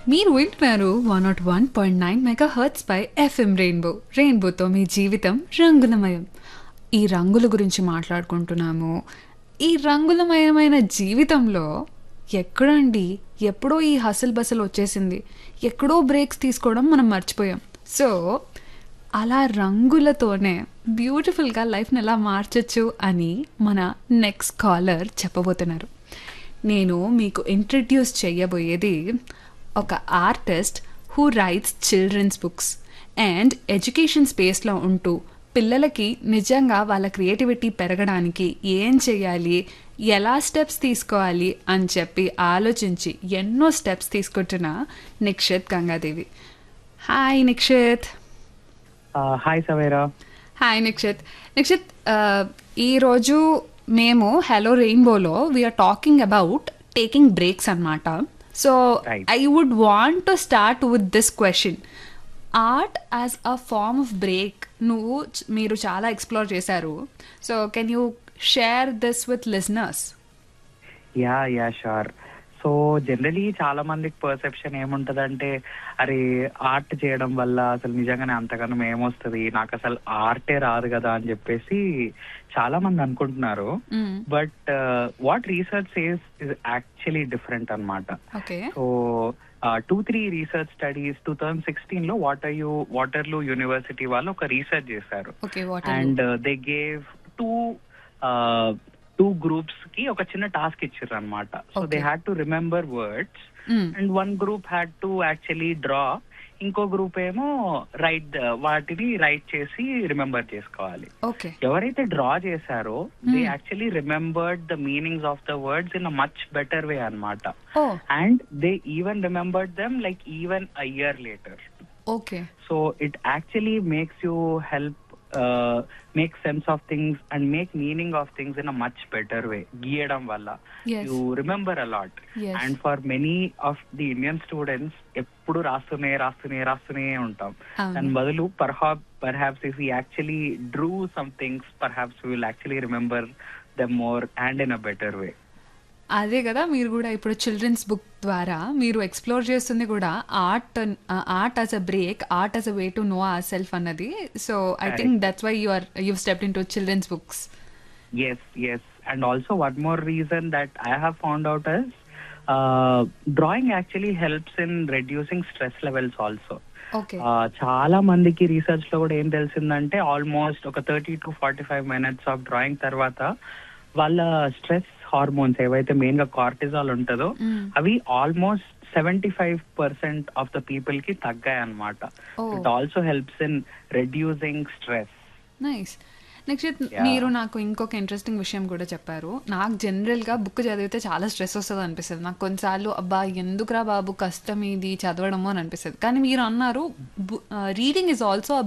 మీరు వింటున్నారు one nought one point nine mega hertz పై ఎఫ్ఎం రెయిన్బో రెయిన్బోతో మీ జీవితం రంగులమయం ఈ రంగుల గురించి మాట్లాడుకుంటున్నాము ఈ రంగులమయమైన జీవితంలో ఎక్కడండి ఎప్పుడో ఈ హసల్ బసలు వచ్చేసింది ఎక్కడో బ్రేక్స్ తీసుకోవడం మనం మర్చిపోయాం సో అలా రంగులతోనే బ్యూటిఫుల్గా లైఫ్ని ఎలా మార్చొచ్చు అని మన నెక్స్ట్ కాలర్ చెప్పబోతున్నారు నేను మీకు ఇంట్రడ్యూస్ చేయబోయేది ఒక artist who writes children's books and education స్పేస్లో ఉంటూ పిల్లలకి నిజంగా వాళ్ళ క్రియేటివిటీ పెరగడానికి ఏం చేయాలి ఎలా స్టెప్స్ తీసుకోవాలి అని చెప్పి ఆలోచించి ఎన్నో స్టెప్స్ తీసుకుంటున్న Nikshith Gangadevi hi Nikshith hi Savera hi Nikshith Nikshith ఆ, ఈరోజు మేము హలో రెయిన్బోలో we are talking about taking breaks అనమాట so Right. I would want to start with this question art as a form of break నువ్వు చ- మీరు చాలా ఎక్స్ప్లోర్ చేశారు so can you share this with listeners yeah yeah sure so generally చాలా మందికి perception ఏముంటదంటే అరే art చేయడం వల్ల అసలు నిజంగానే అంతగానం ఏమొస్తుంది నాకు అసలు ఆర్టే రాదు కదా అని చెప్పేసి చాలా మంది అనుకుంటున్నారు but what research is is actually different అన్నమాట okay so two three research studies two thousand sixteen లో వాటర్ యూ వాటర్లూ యూనివర్సిటీ వాళ్ళు ఒక రీసెర్చ్ చేశారు okay what and they gave two two groups కి ఒక చిన్న టాస్క్ ఇచ్చారు అనమాట so they Okay. Had to remember words and one group had to actually draw ఇంకో గ్రూప్ ఏమో రైట్ వాటిని రైట్ చేసి రిమెంబర్ చేసుకోవాలి ఓకే ఎవరైతే డ్రా చేశారో they Hmm. Actually remembered the meanings of the words in a much better way అన్నమాట oh and they even remembered them like even a year later okay so it actually makes you help uh, make sense of things and make meaning of things in a much better way గీయడం వల్ల Yes. you remember a lot Yes. and for many of the indian students ఎప్పుడు రాస్తూనే రాస్తూనే రాస్తూనే ఉంటాం అవును. దాని బదులు perhaps perhaps if we actually drew some things perhaps we will actually remember them more and in a better way అదే కదా మీరు కూడా ఇప్పుడు చిల్డ్రన్స్ బుక్ ద్వారా మీరు ఎక్స్ప్లోర్ చేస్తుంది కూడా art art as a break art as a way to know our self అన్నది so I think that's why you are you step into children's books Yes, yes. And also one more reason that I have found out is uh, drawing actually helps in reducing stress levels also. Okay Uh, చాలా మందికి research లో కూడా ఏం తెలిసిందంటే almost ఒక thirty to forty five minutes of drawing తర్వాత వాళ్ళ stress hormones ఏవైతే మెయిన్ గా కార్టిజాల్ ఉంటుందో Mm. అవి almost seventy five percent of the people కి తగ్గాయి అనమాట Oh. It also helps in reducing stress nice next Yeah. మీరు నాకు ఇంకొక ఇంట్రెస్టింగ్ విషయం కూడా చెప్పారు నాకు జనరల్గా బుక్ చదివితే చాలా స్ట్రెస్ వస్తుంది అనిపిస్తుంది నాకు కొన్నిసార్లు అబ్బా ఎందుకురా బాబు కష్టం ఇది చదవడము అని అనిపిస్తుంది కానీ మీరు అన్నారు రీడింగ్ ఈజ్ ఆల్సో